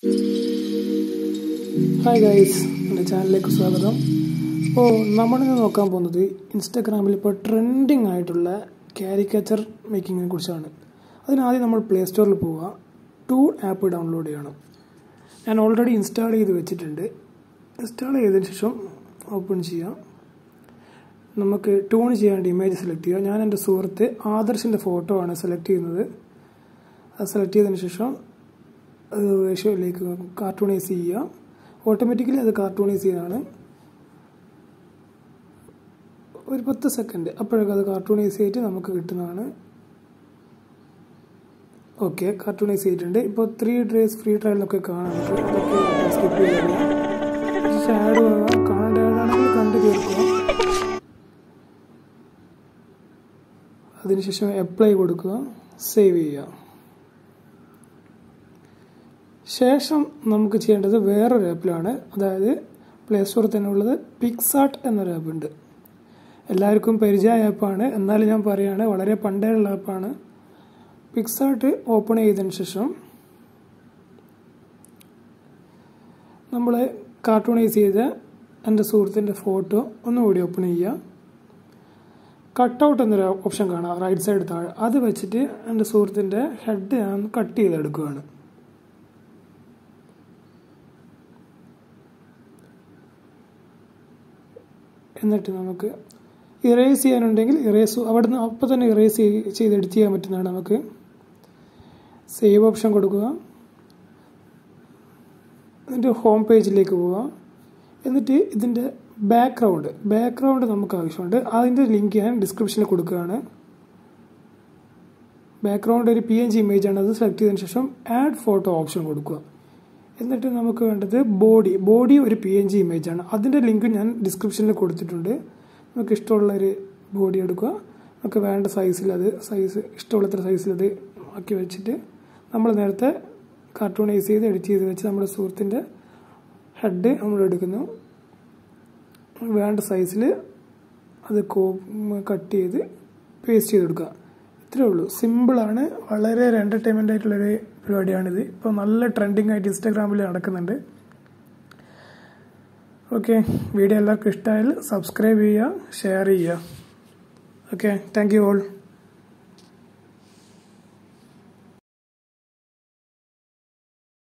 hi guys എൻ്റെ ചാനലിലേക്ക് സ്വാഗതം അപ്പോൾ നമ്മളിന്ന് നോക്കാൻ പോകുന്നത് ഇൻസ്റ്റാഗ്രാമിൽ ഇപ്പോൾ ട്രെൻഡിങ് ആയിട്ടുള്ള കാരിക്കേച്ചർ മേക്കിങ്ങിനെ കുറിച്ചാണ് അതിനാദ്യം നമ്മൾ പ്ലേ സ്റ്റോറിൽ പോവുക ടൂ ആപ്പ് ഡൗൺലോഡ് ചെയ്യണം ഞാൻ ഓൾറെഡി ഇൻസ്റ്റാൾ ചെയ്ത് വെച്ചിട്ടുണ്ട് ഇൻസ്റ്റാൾ ചെയ്തതിന് ശേഷം ഓപ്പൺ ചെയ്യാം നമുക്ക് ട്യൂൺ ചെയ്യാണ്ട് ഇമേജ് സെലക്ട് ചെയ്യുക ഞാൻ എൻ്റെ സുഹൃത്ത് ആദർശിൻ്റെ ഫോട്ടോ ആണ് സെലക്ട് ചെയ്യുന്നത് അത് സെലക്ട് ചെയ്തതിന് ശേഷം റേഷ്യോയിലേക്ക് കാർട്ടൂണൈസ് ചെയ്യുക ഓട്ടോമാറ്റിക്കലി അത് കാർട്ടൂണൈസ് ചെയ്യാണ് ഒരു പത്ത് സെക്കൻഡ് അപ്പോഴൊക്കെ അത് കാർട്ടൂണൈസ് ചെയ്തിട്ട് നമുക്ക് കിട്ടുന്നതാണ് ഓക്കെ കാർട്ടൂണൈസ് ചെയ്തിട്ടുണ്ട് ഇപ്പോൾ ത്രീ ഡേയ്സ് ഫ്രീ ട്രയലിലൊക്കെ കാണാം നമുക്ക് അതൊക്കെ സ്കിപ്പ് ചെയ്യുക ഷാഡോ കാണേണ്ട ഏതാണെങ്കിൽ കണ്ടു തീർക്കുക അതിനുശേഷം അപ്ലൈ കൊടുക്കുക സേവ് ചെയ്യുക ശേഷം നമുക്ക് ചെയ്യേണ്ടത് വേറൊരു ആപ്പിലാണ് അതായത് പ്ലേ സ്റ്റോറിൽ തന്നെ ഉള്ളത് പിക്സാർട്ട് എന്നൊരു ആപ്പ് ഉണ്ട് എല്ലാവർക്കും പരിചയമായ ആപ്പാണ് എന്നാലും ഞാൻ പറയുകയാണ് വളരെ പണ്ടേ ഉള്ള ആപ്പാണ് പിക്സാർട്ട് ഓപ്പൺ ചെയ്തതിന് ശേഷം നമ്മൾ കാർട്ടൂണൈസ് ചെയ്ത എൻ്റെ സുഹൃത്തിൻ്റെ ഫോട്ടോ ഒന്നുകൂടി ഓപ്പൺ ചെയ്യുക കട്ടൗട്ട് എന്നൊരു ഓപ്ഷൻ കാണാം റൈറ്റ് സൈഡ് താഴെ അത് വെച്ചിട്ട് എൻ്റെ സുഹൃത്തിൻ്റെ ഹെഡ് ഞാൻ കട്ട് ചെയ്തെടുക്കുകയാണ് എന്നിട്ട് നമുക്ക് ഇറേസ് ചെയ്യാനുണ്ടെങ്കിൽ ഇറേസ് അവിടെ നിന്ന് അപ്പോൾ തന്നെ ഇറേസ് ചെയ്ത് എഡിറ്റ് ചെയ്യാൻ പറ്റുന്നതാണ് നമുക്ക് സേവ് ഓപ്ഷൻ കൊടുക്കുക എന്നിട്ട് ഹോം പേജിലേക്ക് പോവുക എന്നിട്ട് ഇതിൻ്റെ ബാക്ക്ഗ്രൗണ്ട് ബാക്ക്ഗ്രൗണ്ട് നമുക്ക് ആവശ്യമുണ്ട് അതിൻ്റെ ലിങ്ക് ഞാൻ ഡിസ്ക്രിപ്ഷനിൽ കൊടുക്കുകയാണ് ബാക്ക്ഗ്രൗണ്ട് ഒരു പി എൻ ജി ഇമേജ് ആണ് അത് സെലക്ട് ചെയ്തതിന് ശേഷം ആഡ് ഫോട്ടോ ഓപ്ഷൻ കൊടുക്കുക എന്നിട്ട് നമുക്ക് വേണ്ടത് ബോഡി ബോഡി ഒരു പി എൻ ജി ഇമേജ് ആണ് അതിൻ്റെ ലിങ്ക് ഞാൻ ഡിസ്ക്രിപ്ഷനിൽ കൊടുത്തിട്ടുണ്ട് നമുക്ക് ഇഷ്ടമുള്ള ഒരു ബോഡി എടുക്കുക നമുക്ക് വേണ്ട സൈസിൽ അത് സൈസ് ഇഷ്ടമുള്ളത്ര സൈസിൽ അത് ആക്കി വെച്ചിട്ട് നമ്മൾ നേരത്തെ കാർട്ടൂണൈസ് ചെയ്ത് എഡിറ്റ് ചെയ്ത് വെച്ച് നമ്മുടെ സുഹൃത്തിൻ്റെ ഹെഡ് നമ്മൾ എടുക്കുന്നു വേണ്ട സൈസിൽ അത് കോ കട്ട് ചെയ്ത് പേസ്റ്റ് ചെയ്ത് കൊടുക്കുക ഇത്രേ ഉള്ളൂ സിമ്പിളാണ് വളരെ ഒരു എൻ്റർടൈൻമെൻ്റ് ആയിട്ടുള്ളൊരു പരിപാടിയാണിത് ഇപ്പോൾ നല്ല ട്രെൻഡിങ് ആയിട്ട് ഇൻസ്റ്റാഗ്രാമിൽ നടക്കുന്നുണ്ട് ഓക്കെ വീഡിയോ എല്ലാവർക്കും ഇഷ്ടമായാൽ സബ്സ്ക്രൈബ് ചെയ്യുക ഷെയർ ചെയ്യുക ഓക്കെ താങ്ക് യു ഓൾ